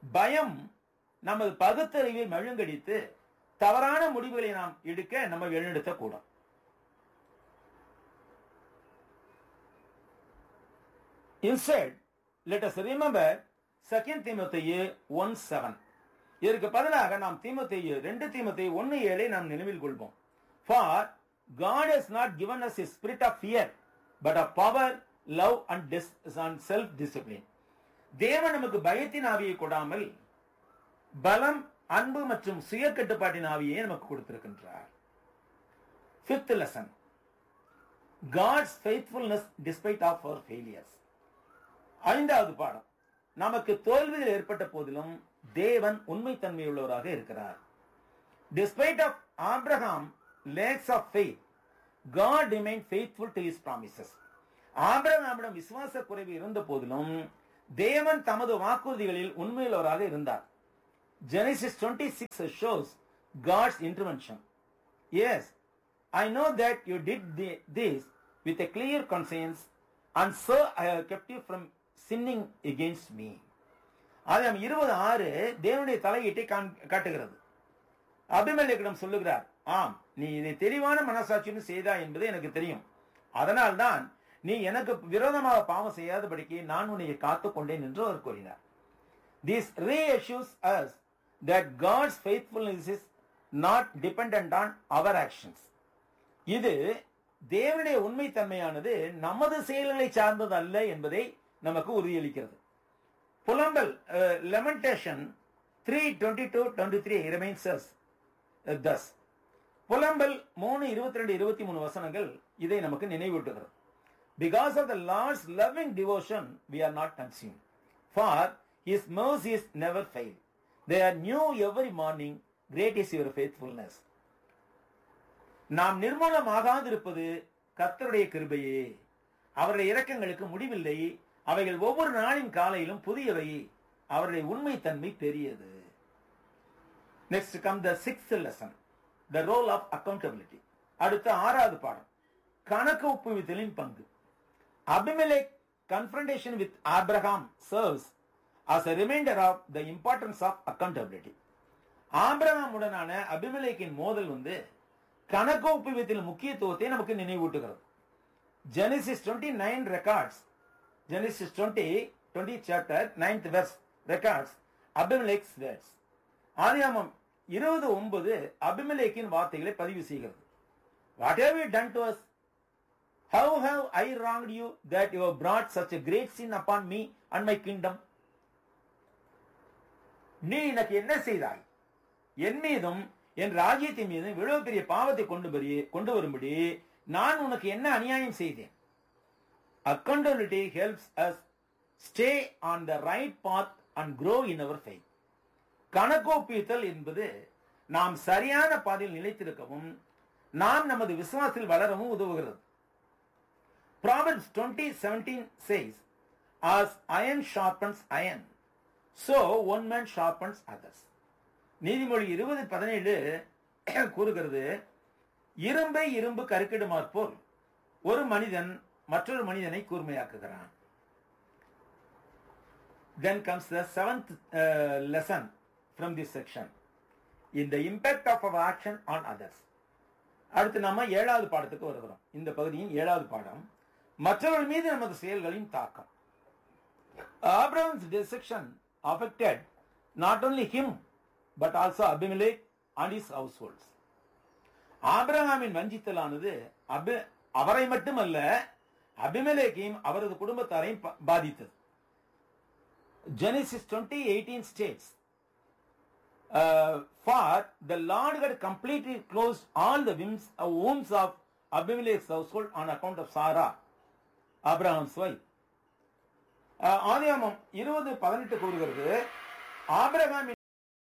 பயம் நமது பகுத்தறிவை மழுங்கடித்து தவறான முடிவுகளை நாம் எடுக்க நம்ம எழுநெடுத்த கூடும் instead let us remember second Timothy one seven இதற்கு பதிலாக நாம் தீமத்தையு ரெண்டு தீமத்தை ஒன்னு ஏழை நாம் நினைவில் கொள்வோம் for God has not given us a spirit of fear but of power love and டிஸ் அண்ட் செல்ஃப் டிசிப்ளின் தேவன் நமக்கு பயத்தின் ஆவியை கொடாமல் பலம் அன்பு மற்றும் சுய கட்டுப்பாட்டின் ஆவியை நமக்கு கொடுத்திருக்கின்றார் fifth lesson God's faithfulness despite of our failures ஐந்தாவது பாடம் நமக்கு தோல்விகள் ஏற்பட்ட போதிலும் தேவன் உண்மைத்தன்மையுள்ளவராக இருக்கிறார் despite of Abraham lacks of faith God remain faithful to his promises ஆபிரகாமிடம் விசுவாச குறைவு இருந்த போதிலும் தேவன் தமது வாக்குறுதிகளில் உண்மையுள்ளவராக இருந்தார் Genesis 26 shows God's intervention. Yes, I know that you did the- this with a clear conscience, and so I have kept you from sinning against me. ஆதாம் இருபது ஆறு தேவனுடைய தலையீட்டை காண்- காட்டுகிறது அபிமலேக்கிடம் சொல்லுகிறார் ஆம் நீ இதை தெளிவான மனசாட்சியும் செய்தா என்பது எனக்கு தெரியும் அதனால்தான் நீ எனக்கு விரோதமாக பாவம் செய்யாதபடிக்கு நான் உன்னை காத்துக் கொண்டேன் என்று அவர் கூறினார் This reassures us that God's faithfulness is not dependent on our actions. இது தேவனுடைய உண்மைத்தன்மையானது நமது செயல்களை சார்ந்தது அல்ல என்பதை நமக்கு உறுதியளிக்கிறது புலம்பல் lamentation three twenty two twenty three remains thus புலம்பல் மூணு இருபத்தி ரெண்டு இருபத்தி மூணு வசனங்கள் இதை நமக்கு நினைவூட்டுகிறது because of the Lord's loving devotion we are not consume for his mercies never fail they are new every morning great is your faithfulness நாம் நிர்மூலமாகாதிருப்பது கர்த்தருடைய கிருபையே அவருடைய இரக்கங்களுக்கு முடிவில்லை அவைகள் ஒவ்வொரு நாளின் காலையிலும் புதியவை அவருடைய உண்மைத்தன்மை பெரியது next come the sixth lesson the role of accountability அடுத்த ஆறாவது பாடம் கணக்கு ஒப்புவித்தலின் பங்கு Abimelech confrontation with Abraham serves as a reminder of the importance of accountability ஆபிரகாமுடனான அபிமெலேக்கின் மோதல் வந்து கணக்கு ஒப்புவித்தல் முக்கியத்துவத்தை நமக்கு நினைவூட்டுகிறது Genesis twenty nine records Genesis twenty twenty chapter ninth verse records Abimelech's words ஆதியாமம் இருபது ஒன்பது அபிமெலேக்கின் வார்த்தைகளை பதிவு செய்கிறது what have you done to us How have I wronged you that you have brought such a great sin upon me and my kingdom? நீ எனக்கு என்ன செய்தாய் என் மீதும் என் ராஜ்யத்தின் மீதும் இவ்வளவு பெரிய பாவத்தை கொண்டு வரி கொண்டு வரும்படி நான் உனக்கு என்ன அநியாயம் செய்தேன் accountability helps us stay on the right path and grow in our faith கணக்கோப்பித்தல் என்பது நாம் சரியான பாதையில் நிலைத்திருக்கவும் நாம் நமது விசுவாசத்தில் வளரவும் உதவுகிறது Proverbs 20 17 says, As iron sharpens iron, so one man sharpens others. நீதிமொழி இருபது பதினேழு கூறுகிறது இரும்பை இரும்பு கருக்கிடுமாற் போல் ஒரு மனிதன் மற்றொரு மனிதனை கூர்மையாக்குகிறான் Then comes the seventh uh, lesson from this section. In the impact of our action on others. அடுத்து நாம ஏழாவது பாடத்துக்கு வருகிறோம் இந்த பகுதியின் ஏழாவது பாடம் மற்றவர்கள் மீது நமது செயல்களின் தாக்கம் Abraham's deception affected not only him but also Abimelech and his households ஆபிரகாமின் வஞ்சித்தலானது அபி அவரை மட்டுமல்ல அபிமெலேக்கையும் அவரது குடும்பத்தாரையும் பா- பாதித்தது Genesis 20 18 states uh, for the Lord had completely closed all the wombs, uh, wombs of Abimelech's household on account of Sarah, Abraham's wife. Uh, ஆதியாமம் இருபது பதினெட்டு கூறுகிறது ஆபிரகாமின்